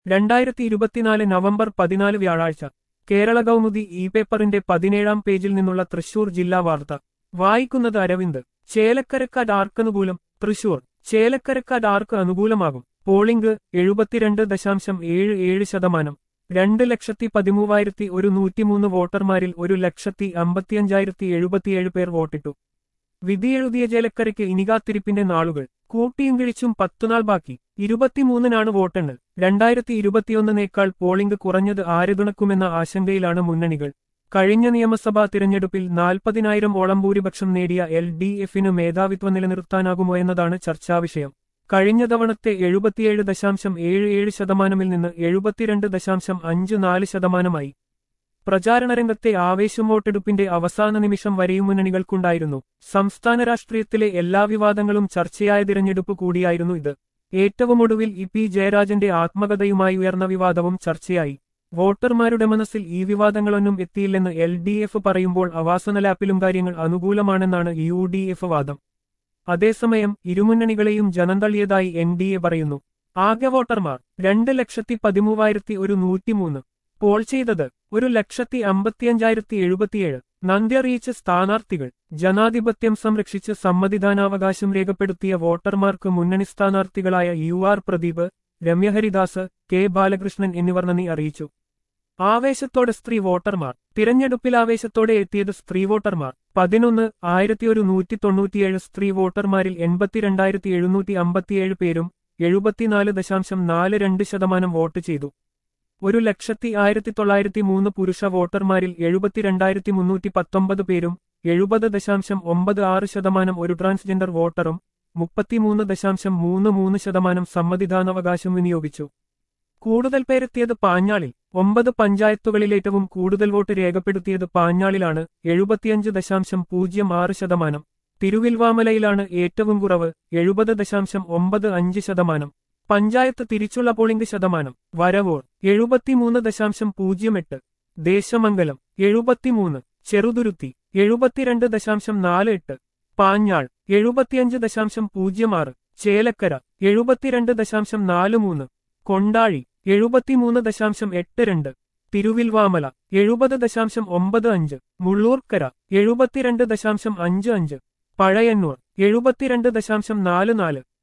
രണ്ടായിരത്തി ഇരുപത്തിനാല് നവംബർ പതിനാല് വ്യാഴാഴ്ച കേരള കൗമുദി ഇ പേപ്പറിന്റെ പതിനേഴാം പേജിൽ നിന്നുള്ള തൃശൂർ ജില്ലാ വാർത്ത വായിക്കുന്നത് അരവിന്ദ് ചേലക്കരക്കാട് ആർക്കനുകൂലം തൃശൂർ ചേലക്കരക്കാട് ആർക്ക് അനുകൂലമാകും പോളിംഗ് എഴുപത്തിരണ്ട് ദശാംശം ഏഴ് ഏഴ് ശതമാനം രണ്ട് ലക്ഷത്തി പതിമൂവായിരത്തി ഒരു നൂറ്റിമൂന്ന് വോട്ടർമാരിൽ ഒരു ലക്ഷത്തി അമ്പത്തിയഞ്ചായിരത്തി എഴുപത്തിയേഴ് പേർ വോട്ടിട്ടു വിധിയെഴുതിയ ചേലക്കരയ്ക്ക് ഇനികാത്തിരിപ്പിന്റെ നാളുകൾ കൂട്ടിയും കിഴിച്ചും പത്തുനാൾ ബാക്കി ഇരുപത്തിമൂന്നിനാണ് വോട്ടെണ്ണൽ രണ്ടായിരത്തി ഇരുപത്തിയൊന്നിനേക്കാൾ പോളിംഗ് കുറഞ്ഞത് ആര് തുണക്കുമെന്ന ആശങ്കയിലാണ് മുന്നണികൾ കഴിഞ്ഞ നിയമസഭാ തിരഞ്ഞെടുപ്പിൽ നാൽപ്പതിനായിരം ഓളം ഭൂരിപക്ഷം നേടിയ എൽ ഡി എഫിന് മേധാവിത്വം നിലനിർത്താനാകുമോ എന്നതാണ് ചർച്ചാവിഷയം കഴിഞ്ഞ തവണത്തെ എഴുപത്തിയേഴ് ദശാംശം ഏഴ് ഏഴ് ശതമാനമിൽ നിന്ന് എഴുപത്തിരണ്ട് ദശാംശം അഞ്ച് നാല് ശതമാനമായി പ്രചാരണ രംഗത്തെ ആവേശം വോട്ടെടുപ്പിന്റെ അവസാന നിമിഷം വരെയും മുന്നണികൾക്കുണ്ടായിരുന്നു സംസ്ഥാന രാഷ്ട്രീയത്തിലെ എല്ലാ വിവാദങ്ങളും ചർച്ചയായ തിരഞ്ഞെടുപ്പ് കൂടിയായിരുന്നു ഇത് ഏറ്റവും ഒടുവിൽ ഇ പി ജയരാജന്റെ ആത്മകഥയുമായി ഉയർന്ന വിവാദവും ചർച്ചയായി വോട്ടർമാരുടെ മനസ്സിൽ ഈ വിവാദങ്ങളൊന്നും എത്തിയില്ലെന്ന് എൽ ഡി എഫ് പറയുമ്പോൾ അവാസന ലാപ്പിലും കാര്യങ്ങൾ അനുകൂലമാണെന്നാണ് യു ഡി എഫ് വാദം അതേസമയം ഇരുമുന്നണികളെയും ജനം തള്ളിയതായി എൻ ഡി എ പറയുന്നു ആകെ വോട്ടർമാർ രണ്ട് ലക്ഷത്തി പതിമൂവായിരത്തി ഒരു നൂറ്റിമൂന്ന് പോൾ ചെയ്തത് ഒരു ലക്ഷത്തി അമ്പത്തിയഞ്ചായിരത്തി എഴുപത്തിയേഴ് നന്ദി അറിയിച്ച സ്ഥാനാർത്ഥികൾ ജനാധിപത്യം സംരക്ഷിച്ച് സമ്മതിദാനാവകാശം രേഖപ്പെടുത്തിയ വോട്ടർമാർക്ക് മുന്നണി സ്ഥാനാർത്ഥികളായ U R Pradeep Ramya Haridas K Balakrishnan എന്നിവർ നന്ദി അറിയിച്ചു ആവേശത്തോടെ സ്ത്രീ വോട്ടർമാർ തിരഞ്ഞെടുപ്പിൽ ആവേശത്തോടെ എത്തിയത് സ്ത്രീ വോട്ടർമാർ പതിനൊന്ന് ആയിരത്തി ഒരു നൂറ്റി തൊണ്ണൂറ്റിയേഴ് സ്ത്രീ വോട്ടർമാരിൽ എൺപത്തിരണ്ടായിരത്തി എഴുന്നൂറ്റി അമ്പത്തിയേഴ് പേരും എഴുപത്തിനാല് ദശാംശം നാല് രണ്ട് ശതമാനം വോട്ട് ചെയ്തു ഒരു ലക്ഷത്തി ആയിരത്തി തൊള്ളായിരത്തി മൂന്ന് പുരുഷ വോട്ടർമാരിൽ എഴുപത്തിരണ്ടായിരത്തി മുന്നൂറ്റി പത്തൊമ്പത് പേരും എഴുപത് ദശാംശം ഒമ്പത് ആറ് ശതമാനം ഒരു ട്രാൻസ്ജെൻഡർ വോട്ടറും മുപ്പത്തിമൂന്ന് ദശാംശം മൂന്ന് മൂന്ന് ശതമാനം സമ്മതിദാനാവകാശം വിനിയോഗിച്ചു കൂടുതൽ പേരെത്തിയത് പാഞ്ഞാളിൽ ഒമ്പത് പഞ്ചായത്തുകളിൽ ഏറ്റവും കൂടുതൽ വോട്ട് രേഖപ്പെടുത്തിയത് പാഞ്ഞാളിലാണ് എഴുപത്തിയഞ്ച് ദശാംശം പൂജ്യം ആറ് ശതമാനം തിരുവിൽവാമലയിലാണ് ഏറ്റവും കുറവ് എഴുപത് ദശാംശം ഒമ്പത് അഞ്ച് ശതമാനം പഞ്ചായത്ത് തിരിച്ചുള്ള പോളിംഗ് ശതമാനം വരവോർ എഴുപത്തിമൂന്ന് ദശാംശം പൂജ്യം എട്ട് ദേശമംഗലം എഴുപത്തിമൂന്ന് ചെറുതുരുത്തി എഴുപത്തിരണ്ട് ദശാംശം നാല് എട്ട് പാഞ്ഞാൾ എഴുപത്തിയഞ്ച് ദശാംശം പൂജ്യം ആറ് ചേലക്കര എഴുപത്തിരണ്ട് ദശാംശം നാല് മൂന്ന് കൊണ്ടാഴി എഴുപത്തിമൂന്ന് ദശാംശം എട്ട് രണ്ട് തിരുവിൽവാമല എഴുപത് ദശാംശം ഒമ്പത് അഞ്ച് മുള്ളൂർക്കര എഴുപത്തിരണ്ട് ദശാംശം അഞ്ച് അഞ്ച് പഴയന്നൂർ എഴുപത്തിരണ്ട് ദശാംശം നാല് നാല്